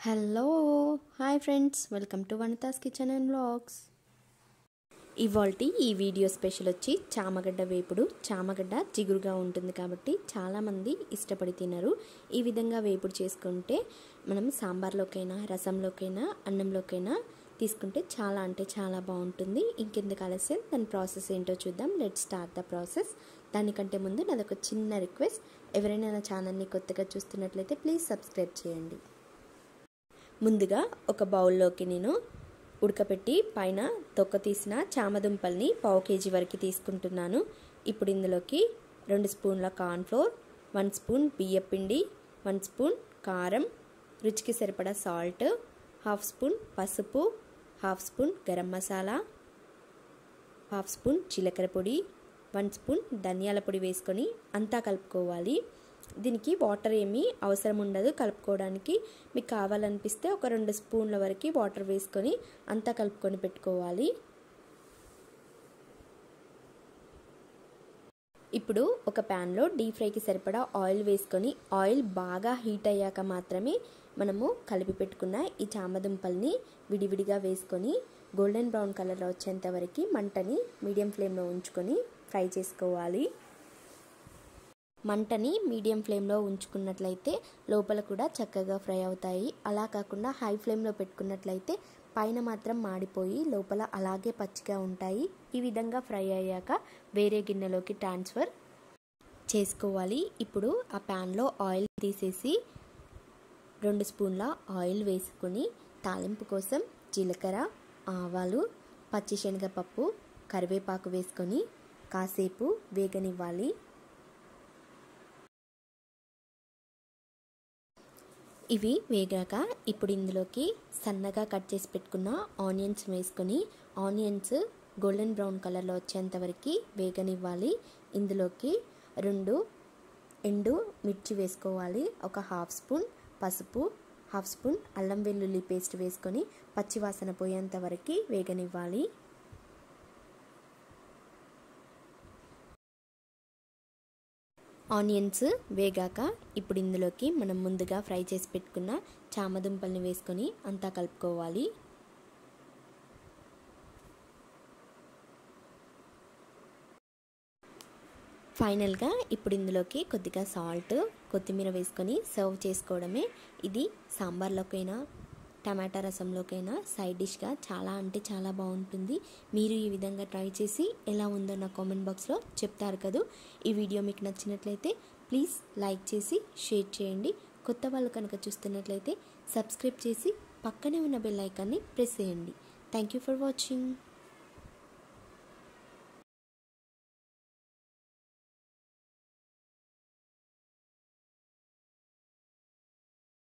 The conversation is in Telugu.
hello hi friends welcome to Vanitha's kitchen and vlogs ఇవాల్టి ఈ వీడియో స్పెషల్ వచ్చి చామగడ్డ వేపుడు చామగడ్డ జిగురుగా ఉంటుంది కాబట్టి చాలామంది ఇష్టపడి తినరు ఈ విధంగా వేపుడు చేసుకుంటే మనం సాంబార్లోకైనా రసంలోకైనా అన్నంలోకైనా తీసుకుంటే చాలా అంటే చాలా బాగుంటుంది ఇంకెందుకు ఆలస్యం దాని ప్రాసెస్ ఏంటో చూద్దాం లెట్ స్టార్ట్ ద ప్రాసెస్ దానికంటే ముందు నాదొక చిన్న రిక్వెస్ట్ ఎవరైనా నా ఛానల్ని కొత్తగా చూస్తున్నట్లయితే ప్లీజ్ సబ్స్క్రైబ్ చేయండి ముందుగా ఒక బౌల్లోకి నేను ఉడకపెట్టి పైన తొక్క తీసిన చామదుంపల్ని పావు కేజీ వరకు తీసుకుంటున్నాను ఇప్పుడు ఇందులోకి రెండు స్పూన్ల కార్న్ఫ్లోర్ వన్ స్పూన్ బియ్యపిండి వన్ స్పూన్ కారం రుచికి సరిపడా సాల్ట్ హాఫ్ స్పూన్ పసుపు half spoon garam masala half spoon జీలకర్ర పొడి వన్ స్పూన్ ధనియాల పొడి వేసుకొని అంతా కలుపుకోవాలి దీనికి వాటర్ ఏమీ అవసరం ఉండదు కలుపుకోవడానికి మీకు కావాలనిపిస్తే ఒక రెండు స్పూన్ల వరకు వాటర్ వేసుకొని అంతా కలుపుకొని పెట్టుకోవాలి ఇప్పుడు ఒక ప్యాన్లో డీప్ ఫ్రైకి సరిపడా ఆయిల్ వేసుకొని ఆయిల్ బాగా హీట్ అయ్యాక మాత్రమే మనము కలిపి పెట్టుకున్న ఈ చామదుంపల్ని విడివిడిగా వేసుకొని గోల్డెన్ బ్రౌన్ కలర్లో వచ్చేంత వరకు మంటని మీడియం ఫ్లేమ్లో ఉంచుకొని ఫ్రై చేసుకోవాలి మంటని మీడియం ఫ్లేమ్లో ఉంచుకున్నట్లయితే లోపల కూడా చక్కగా ఫ్రై అవుతాయి అలా కాకుండా హై ఫ్లేమ్లో పెట్టుకున్నట్లయితే పైన మాత్రం మాడిపోయి లోపల అలాగే పచ్చిగా ఉంటాయి ఈ విధంగా ఫ్రై అయ్యాక వేరే గిన్నెలోకి ట్రాన్స్ఫర్ చేసుకోవాలి ఇప్పుడు ఆ ప్యాన్లో ఆయిల్ తీసేసి రెండు స్పూన్ల ఆయిల్ వేసుకుని తాలింపు కోసం జీలకర్ర ఆవాలు పచ్చిశనగపప్పు కరివేపాకు వేసుకొని కాసేపు వేగనివ్వాలి ఇవి వేగాక ఇప్పుడు ఇందులోకి సన్నగా కట్ చేసి పెట్టుకున్న ఆనియన్స్ వేసుకొని ఆనియన్స్ గోల్డెన్ బ్రౌన్ కలర్లో వచ్చేంత వరకు వేగనివ్వాలి ఇందులోకి రెండు ఎండు మిర్చి వేసుకోవాలి ఒక హాఫ్ స్పూన్ పసుపు హాఫ్ స్పూన్ అల్లం వెల్లుల్లి పేస్ట్ వేసుకొని పచ్చివాసన పోయేంత వరకు వేగనివ్వాలి ఆనియన్స్ వేగాక ఇప్పుడు ఇందులోకి మనం ముందుగా ఫ్రై చేసి పెట్టుకున్న చామదుంపల్ని వేసుకొని అంతా కలుపుకోవాలి ఫైనల్గా ఇప్పుడు ఇందులోకి కొద్దిగా సాల్ట్ కొత్తిమీర వేసుకొని సర్వ్ చేసుకోవడమే ఇది సాంబార్లోకైనా టమాటా రసంలోకైనా సైడ్ డిష్గా చాలా అంటే చాలా బాగుంటుంది మీరు ఈ విధంగా ట్రై చేసి ఎలా ఉందో నా కామెంట్ బాక్స్లో చెప్తారు కదా ఈ వీడియో మీకు నచ్చినట్లయితే ప్లీజ్ లైక్ చేసి షేర్ చేయండి కొత్త వాళ్ళు కనుక చూస్తున్నట్లయితే సబ్స్క్రైబ్ చేసి పక్కనే ఉన్న బెల్ ఐకాన్ని ప్రెస్ చేయండి థ్యాంక్ యూ ఫర్ వాచింగ్